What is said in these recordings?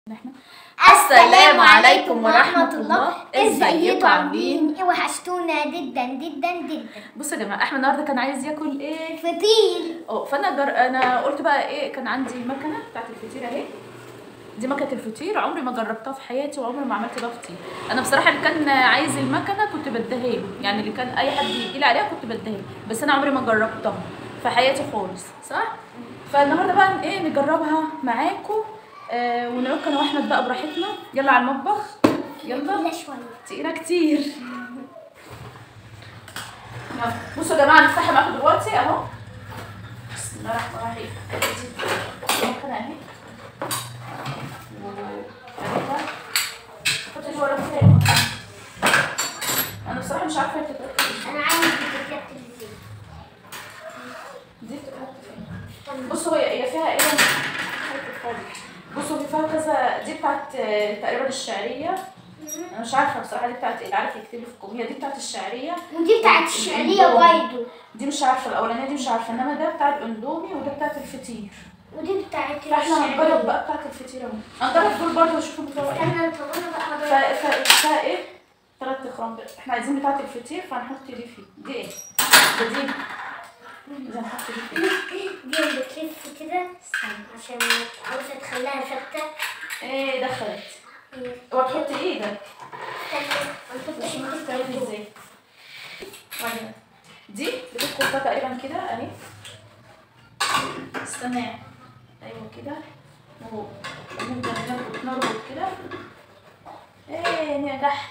احنا السلام عليكم ورحمة الله ازيكم ازيكم عاملين عاملين وحشتونا جدا جدا جدا بصوا يا جماعه احمد النهارده كان عايز ياكل ايه فطير اه فانا در... انا قلت بقى ايه كان عندي المكنه بتاعت الفطير اهي دي مكنه الفطير عمري ما جربتها في حياتي وعمري ما عملت بيها فطير انا بصراحه اللي كان عايز المكنه كنت بديها له يعني اللي كان اي حد يجي لي عليها كنت بديها له بس انا عمري ما جربتها في حياتي خالص صح فالنهارده بقى ايه نجربها معاكم آه ونعك انا واحمد بقى براحتنا يلا على المطبخ يلا تقيلة شوية تقيلة كتير يلا بصوا يا جماعة نفتحها معاكم دلوقتي اهو بسم الله الرحمن الرحيم دي ممكن اهي وأهي. حطي جوه الفرن. انا بصراحة مش عارفة هي بتتحط فين. أنا عايز بتتكتل ازاي دي بتتحط فين بصوا هي هي فيها ايه بصوا في فيها كذا دي بتاعت آه، تقريبا الشعرية انا مش عارفة بصراحة دي بتاعت ايه اللي عارف يكتب لي في الكومية دي بتاعت الشعرية ودي بتاعت الشعرية برضه دي مش عارفه الاولانيه دي مش عارفه انما ده بتاع الاندومي وده بتاعت الفطير ودي بتاعت فاحنا هنجرب الشعرية بقى بتاعت الفطير اهو هنجرب دول برضه ونشوفهم بتوع ايه استنى طب أنا بقى ف هجرب ف فيها ايه ثلاث اخرام احنا عايزين بتاعت الفطير فهنحط دي فيه دي ايه ده دي اذا نحط دي فيه دي اللي بتلف كده استنى عشان عاوزة تخليها ثابتة ايه دخلت اوعى تحط ايدك استنى ما نحطش شوف الكيس بتتعمل ده ازاي وبعدين دي بتدخل تقريبا كده اهي استنى ايوه كده اهو نبدا نربط نربط كده ايه نجحت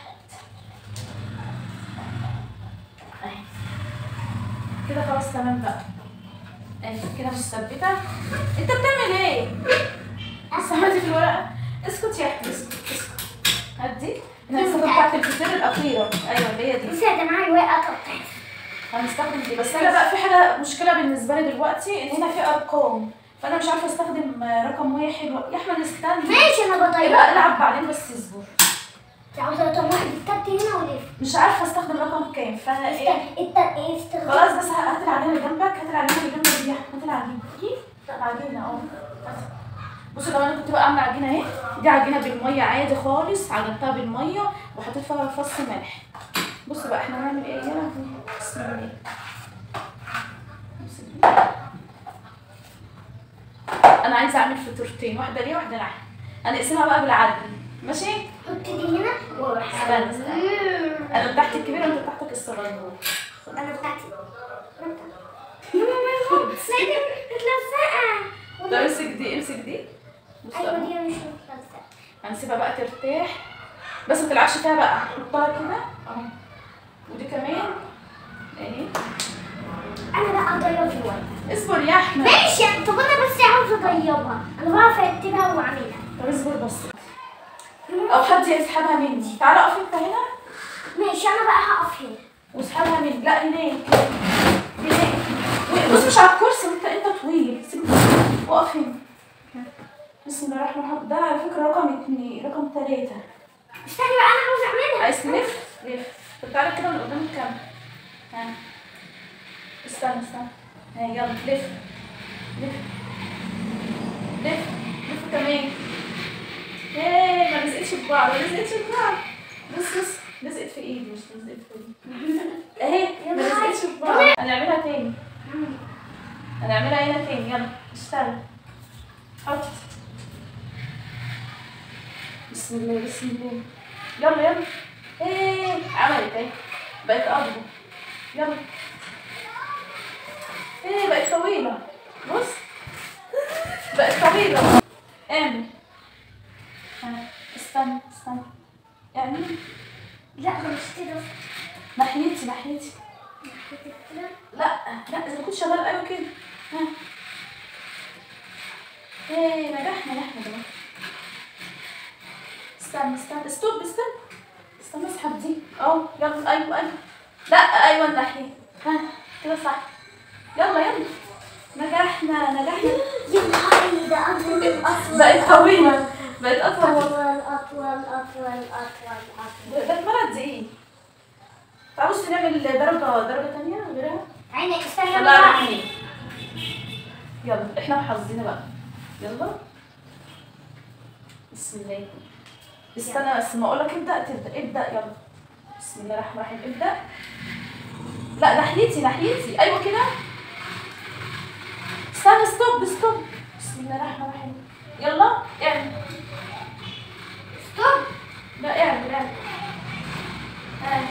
اهي كده خلاص تمام بقى اهي كده مثبته انت بتعمل ايه؟ سحبتي في الورقه اسكت يا احمد اسكت اسكت هدي النسخه بتاعت الفطير الاخيره ايوه اللي هي دي بصي يا جماعة الورقة قطعت هنستخدم دي بس انا بقى في حاجه مشكله بالنسبه لي دلوقتي ان هنا في ارقام فانا مش عارفه استخدم رقم واحد و... يا احمد استنى ماشي أنا يبقى بطيرها العب بعدين بس اصبر انت عاوزة رقم واحد التالت هنا ولا ايه؟ مش عارفه استخدم رقم كام فانا ايه استنى انت ايه استخدام خلاص بس هات العجينه اللي جنبك هات العجينه اللي جنبك دي هات العجينه دي العجينه اه هات. بصوا لو انا كنت بقى اعمل عجينه اهي دي عجينه بالميه عادي خالص عجنتها بالميه وحطيت فيها فص ملح بصوا بقى احنا هنعمل ايه يلا بسم الله بسم الله. انا عايزه اعمل فطيرتين واحده ليا واحده لعلي هنقسمها بقى بالعدل ماشي حط دي هنا واروح استنى استنى انا بتاعتي الكبيره وانت بتاعتك الصغيره انا بتاعتي يا ماما لازم متلزقه طب امسك دي امسك دي بص ايوه أهو. دي مش متلزقه هنسيبها بقى ترتاح بس ما تلعبش فيها بقى حطها كده اهو ودي كمان اهي انا بقى اطيب شويه اصبر يا احمد ماشي طب انا بس عاوزه اطيبها انا بعرف ارتبها واعملها طب اصبر بس او حد يسحبها مني تعالى اقف انت هنا ماشي انا بقى هقف هنا واسحبها مني لا هناك هناك بص مش على الكرسي انت انت طويل سيبني وقف هنا بسم الله الرحمن الرحيم ده على فكره رقم اتنين رقم ثلاثة استني بقى انا عاوزه اعملها عايز تلف لف طب تعالى كده من قدام الكاميرا ها استنى استنى ها يلا لف لف لف لف كمان ايه ما لزقتش في بعض ما لزقتش في بعض بص بص لزقت في ايدي مش لزقت في ايدي اهي ما لزقتش في بعض هنعملها تاني هنعملها هنا تاني يلا اشتغل حط بسم الله بسم الله يلا يلا ايه عملت اهي بقت اكبر يلا ايه بقت طويلة بص بقت طويلة اعمل ها، استنى استنى اعمل لا ده مش كده ناحيتي ناحيتي كده لا لا اذا كنت شغال قوي كده ها ايه نجحنا نجحنا ده استنى استنى ستوب استنى استنى اسحب دي اهو يلا ايوه ايوه لا ايوه الناحيه ها كده صح يلا يلا نجحنا نجحنا يا نهاري ده اطول اطول بقت طويله بقت اطول اطول اطول اطول اطول اطول ده اتملت ايه عاوز نعمل درجه درجه تانية غيرها عيني استنى يلا بقى على عيني يلا احنا وحظنا بقى يلا بسم الله استنى بس ما اقولك ابدا تبدا ابدا يلا بسم الله الرحمن الرحيم ابدا لا ناحيتي ناحيتي ايوه كده استنى ستوب ستوب بسم الله الرحمن الرحيم يلا اعمل ستوب لا اعمل اعمل اعمل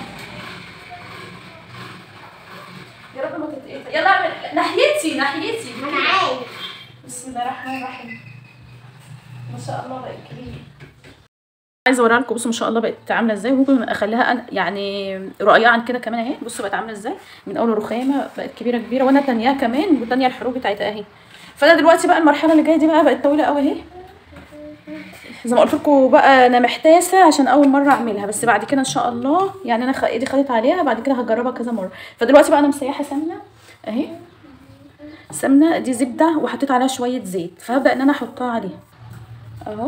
يا رب ما تتقطع يلا اعمل ناحيتي ناحيتي انا عارف بسم الله الرحمن الرحيم ما شاء الله بقت كبيره عايزه اوريها لكم بصوا ما شاء الله بقت عامله ازاي وممكن اخليها أنا- يعني رقيقه كده كمان اهي بصوا بقت عامله ازاي من اول رخامه بقت كبيره كبيره وانا تانياها كمان وتانيه الحروف بتاعتها اهي فانا دلوقتي بقى المرحله اللي جايه دي بقى بقت طويله قوي اهي زي ما قلت لكم بقى انا محتاسه عشان اول مره اعملها بس بعد كده ان شاء الله يعني انا خ- ايدي خدت عليها بعد كده هجربها كذا مره فدلوقتي بقى انا مسيحه سمنه اهي سمنه دي زبده وحطيت عليها شويه زيت فهبدا ان انا احطها عليها اهو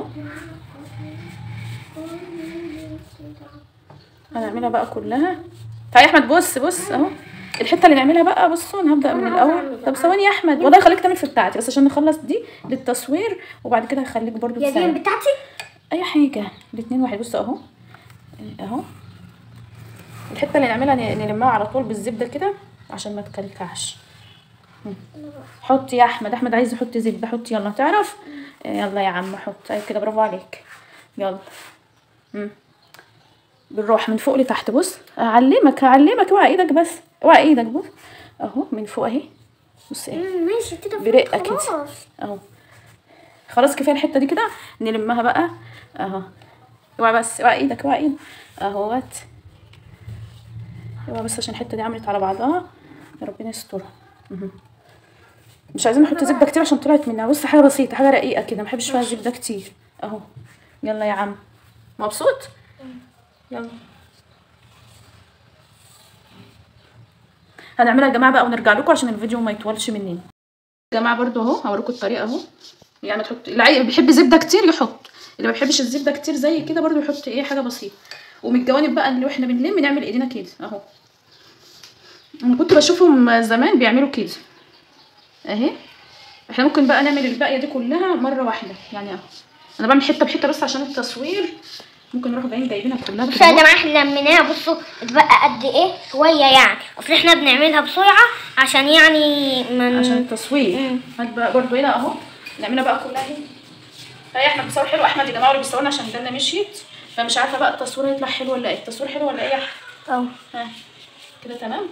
هنعملها بقى كلها تعالى يا احمد بص بص اهو الحته اللي نعملها بقى بصوا انا هبدا من الاول طب ثواني يا احمد والله خليك تعمل في بتاعتي بس عشان نخلص دي للتصوير وبعد كده هخليك برضو يا دي تساعد بتاعتي اي حاجه الاتنين واحد بص اهو اهو الحته اللي نعملها ن- نلمها على طول بالزبده كده عشان ما تكلكعش مم. حط يا احمد احمد عايز يحط زبده حط يلا تعرف آه، يلا يا عم حط ايوه كده برافو عليك يلا مم. بالراحه من فوق لتحت بص اعلمك هعلمك اوعى ايدك بس اوعى ايدك بص اهو من فوق اهي بص ايه مم، ماشي كده برقة كده. خلاص اهو خلاص كفايه الحته دي كده نلمها بقى اهو اوعى بس اوعى ايدك اوعى ايدك اهوت اوعى بس عشان الحته دي عملت على بعضها يا ربنا يسترها مهم. مش عايزين نحط زبده كتير عشان طلعت منها بص حاجه بسيطه حاجه رقيقه كده ما بحبش فيها زبده كتير اهو يلا يا عم مبسوط يلا هنعملها يا جماعه بقى ونرجع لكم عشان الفيديو ما يطولش مننا يا جماعه برضو اهو هوريكم الطريقه اهو يعني تحط اللي عاي- بيحب زبده كتير يحط اللي ما بيحبش الزبده كتير زي كده برضو يحط ايه حاجه بسيطه ومن الجوانب بقى اللي واحنا بنلم نعمل ايدينا كده اهو انا كنت بشوفهم زمان بيعملوا كده اهي احنا ممكن بقى نعمل الباقيه دي كلها مره واحده يعني اهو انا بعمل حته بحته بس عشان التصوير ممكن نروح جايين جايبينها كلها بصوا كده يا اهو. جماعه احنا لميناها بصوا اتبقى قد ايه شويه يعني اصل احنا بنعملها بسرعه عشان يعني من عشان التصوير مم. هات بقى برضو هنا اهو نعملها بقى كلها هنا هاي احمد بيصور حلو احمد يا جماعه اللي بيصورنا عشان جنة مشيت فمش عارفه بقى التصوير هيطلع حلو ولا ايه التصوير حلو ولا ايه يا احمد اه ها كده تمام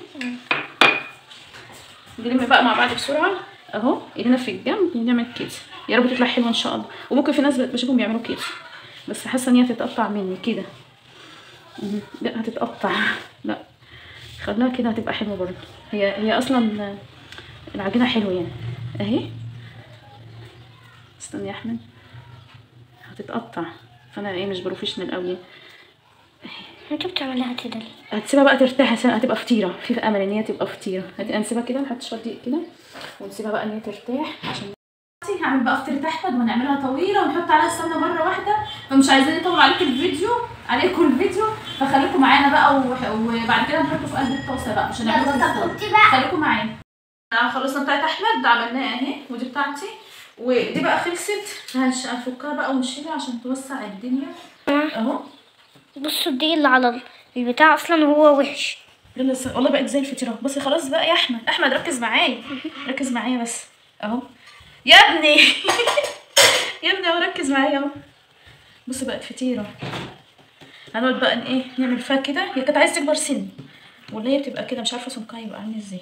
نلم بقى مع بعض بسرعه اهو ايدينا في الجنب ونعمل كده يا رب تطلع حلوه ان شاء الله وممكن في ناس بشوفهم بيعملوا كده بس حاسه ان هي هتتقطع مني كده مهم. لا هتتقطع لا خليها كده هتبقى حلوه برضه هي هي اصلا العجينه حلوه يعني اهي استني يا احمد هتتقطع فانا ايه مش بروفيشنال قوي انت بتعملها كده ليه؟ هتسيبها بقى ترتاح عشان هتبقى فطيره في امل ان هي تبقى فطيره هت- هنسيبها كده نحط شويه دقيق كده ونسيبها بقى ان هي ترتاح عشان دلوقتي هعمل بقى فطيره احمد ونعملها طويله ونحط عليها السمنه مره واحده فمش عايزين نطول عليكم الفيديو عليكم الفيديو فخليكم معانا بقى وح- وبعد كده نحطه في قلب الطاسه بقى مش هنعمله في يلا الفرن. طب قلت بقى خليكم معانا آه، خلصنا بتاعت احمد عملناها اهي ودي بتاعتي ودي بقى خلصت هنش- هنفكها بقى ونشيلها عشان توسع الدنيا اهو بصوا الدقيق اللي على البتاع اصلا هو وحش يلا س- والله بقت زي الفطيره بصي خلاص بقى يا احمد احمد ركز معايا ركز معايا بس اهو يا ابني يا ابني اهو ركز معايا اهو بصي بقت فطيره هنقعد بقى ن- ايه نعمل فيها كده هي كانت عايزه تكبر سن ولا هي بتبقى كده مش عارفه سمكها يبقى عامل ازاي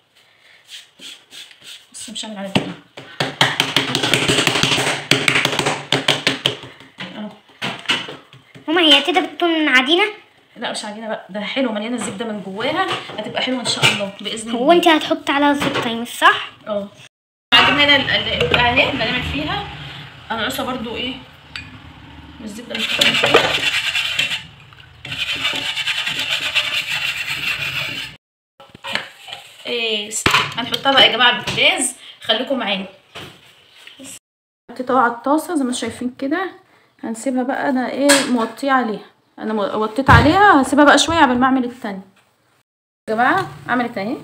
بس مش هعمل على كده اهو هما هي كده بتكون عجينه لا مش عجينه بقى ده حلو مليانه الزبده من جواها هتبقى حلوه ان شاء الله باذن الله هو انت هتحط عليها زبده مش صح؟ اه عجبنا هنا ال- ال- البتاع اهي اللي هنعمل فيها انا ناقصه برضو ايه من الزبده مش فاكره ايه س- هنحطها بقى يا جماعه على البوتاجاز خليكم معانا حطيتها على الطاسه زي ما انتم شايفين كده هنسيبها بقى انا ايه موطيه عليها انا مو- وطيت عليها هسيبها بقى شويه قبل ما اعمل التاني يا جماعه عملت اهي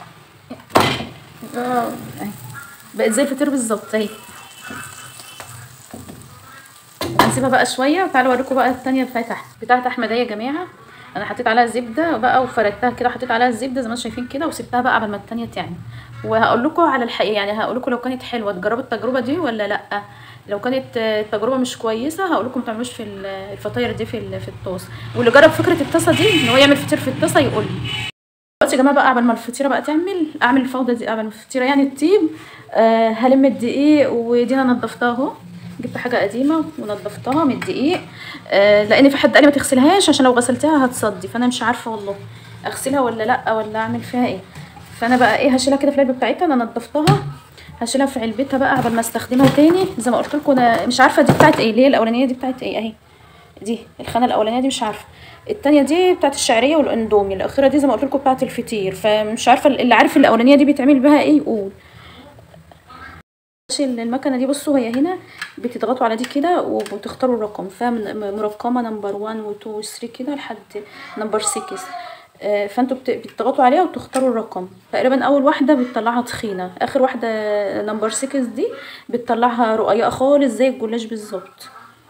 اه اهي بقت زي الفطير بالظبط اهي هنسيبها بقى شويه وتعالوا اوريكم بقى التانية بتاعت احمد بتاعت احمد اهي يا جماعه انا حطيت عليها زبده بقى وفردتها كده حطيت عليها الزبده زي ما انتم شايفين كده وسبتها بقى قبل ما التانية تعمل وهقول لكم على الحقيقه يعني هقول لكم لو كانت حلوه تجربوا التجربه دي ولا لا لو كانت آه، التجربه مش كويسه هقول لكم ما تعملوش في ال- الفطاير دي في ال- في الطاسه واللي جرب فكره الطاسه دي ان هو يعمل فطير في الطاسه يقول لي دلوقتي يا جماعه بقى قبل ما الفطيره بقى تعمل اعمل الفوضى دي قبل ما الفطيره يعني تطيب آه هلم الدقيق ودي انا نضفتها اهو جبت حاجه قديمه ونضفتها من الدقيق آه لان في حد قال لي ما تغسلهاش عشان لو غسلتها هتصدي فانا مش عارفه والله اغسلها ولا لا ولا اعمل فيها ايه فانا بقى ايه هشيلها كده في العلبه بتاعتها انا نضفتها هشيلها في علبتها بقى قبل ما استخدمها تاني زي ما قلت لكم انا مش عارفه دي بتاعت ايه اللي هي الاولانيه دي بتاعت ايه اهي دي الخانه الاولانيه دي مش عارفه التانية دي بتاعت الشعريه والاندومي الاخيره دي زي ما قلت لكم بتاعت الفطير فمش عارفه اللي عارف الاولانيه دي بيتعمل بها ايه يقول ماشي المكنه دي بصوا هي هنا بتضغطوا على دي كده وبتختاروا الرقم فيها من- مرقمه نمبر 1 و2 و3 كده لحد نمبر 6 آه، فانتوا بت- بتضغطوا عليها وتختاروا الرقم تقريبا اول واحده بتطلعها تخينه اخر واحده نمبر 6 دي بتطلعها رقيقه خالص زي الجلاش بالظبط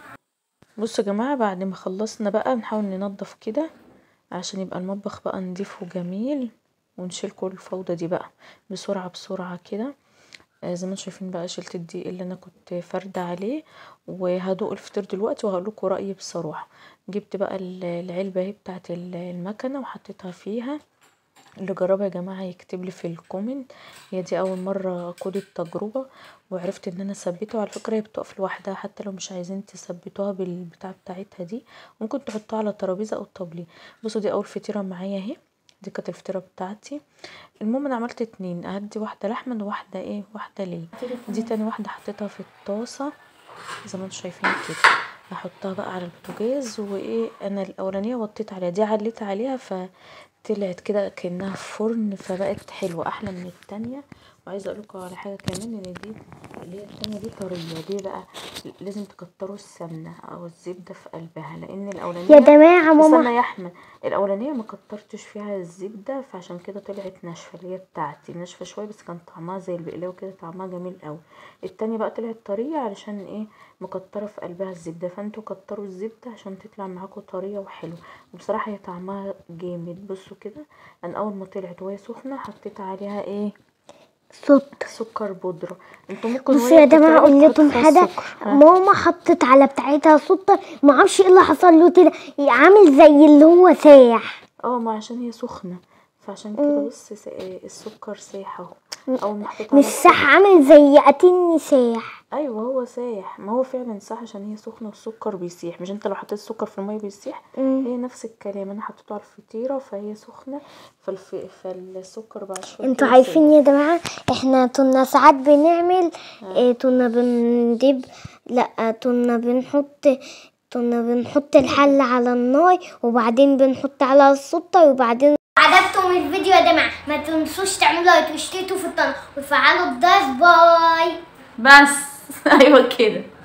بصوا يا جماعه بعد ما خلصنا بقى بنحاول ننضف كده عشان يبقى المطبخ بقى نضيف وجميل ونشيل كل الفوضى دي بقى بسرعه بسرعه كده آه، زي ما انتم شايفين بقى شلت الدقيق اللي انا كنت فارده عليه وهدوق الفطير دلوقتي وهقول لكم رايي بصراحه جبت بقى ال- العلبه اهي بتاعه ال- المكنه وحطيتها فيها اللي جربها يا جماعه يكتب لي في الكومنت هي دي اول مره اخد التجربه وعرفت ان انا اثبتها وعلى فكره هي بتقف لوحدها حتى لو مش عايزين تثبتوها بالبتاع بتاعتها دي ممكن تحطوها على ترابيزه او طابليه بصوا دي اول فطيره معايا اهي دي كانت الفطيره بتاعتي المهم انا عملت اتنين هدي واحده لحمه وواحده ايه واحده ليه دي تاني واحده حطيتها في الطاسه زي ما انتم شايفين كده هحطها بقى على البوتاجاز وايه انا الاولانيه وطيت عليها دي عليت عليها فطلعت كده كانها فرن فبقت حلوه احلى من التانية وعايزه اقول لكم على حاجه كمان ان دي اللي هي التانية دي طريه دي بقى لازم تكتروا السمنه او الزبده في قلبها لان الاولانيه يا جماعة ماما استنى يا احمد الاولانيه ما كترتش فيها الزبده فعشان كده طلعت ناشفه اللي هي بتاعتي ناشفه شويه بس كان طعمها زي البقلاوه كده طعمها جميل قوي التانية بقى طلعت طريه علشان ايه مكتره في قلبها الزبده فانتوا كتروا الزبده عشان تطلع معاكم طريه وحلوه وبصراحه هي طعمها جامد بصوا كده انا اول ما طلعت وهي سخنه حطيت عليها ايه صوت سكر بودره انتوا ممكن بصوا وهي يا جماعة بتتعمل اقول لكم تحطوا حاجة السكر. ها. ماما حطت على بتاعتها سكر ما اعرفش ايه اللي حصل له كده عامل زي اللي هو سايح اه ما عشان هي سخنة فعشان كده بص س- السكر سايح اهو اول ما حطيت مش عليها صح عامل زي اتني سايح ايوه هو سايح ما هو فعلا صح عشان هي سخنه والسكر بيسيح مش انت لو حطيت السكر في الميه بيسيح مم. هي نفس الكلام انا حطيته على الفطيره فهي سخنه فالف... فالسكر بعد شويه انتوا كده عارفين يا جماعة احنا كنا ساعات بنعمل اه كنا بنجيب لا كنا بنحط كنا بنحط الحل على النار وبعدين بنحط على السكر وبعدين عجبكم الفيديو يا جماعة ما تنسوش تعملوا لايك واشتركوا في القناة وتفعلوا الجرس باي بس ايوه كده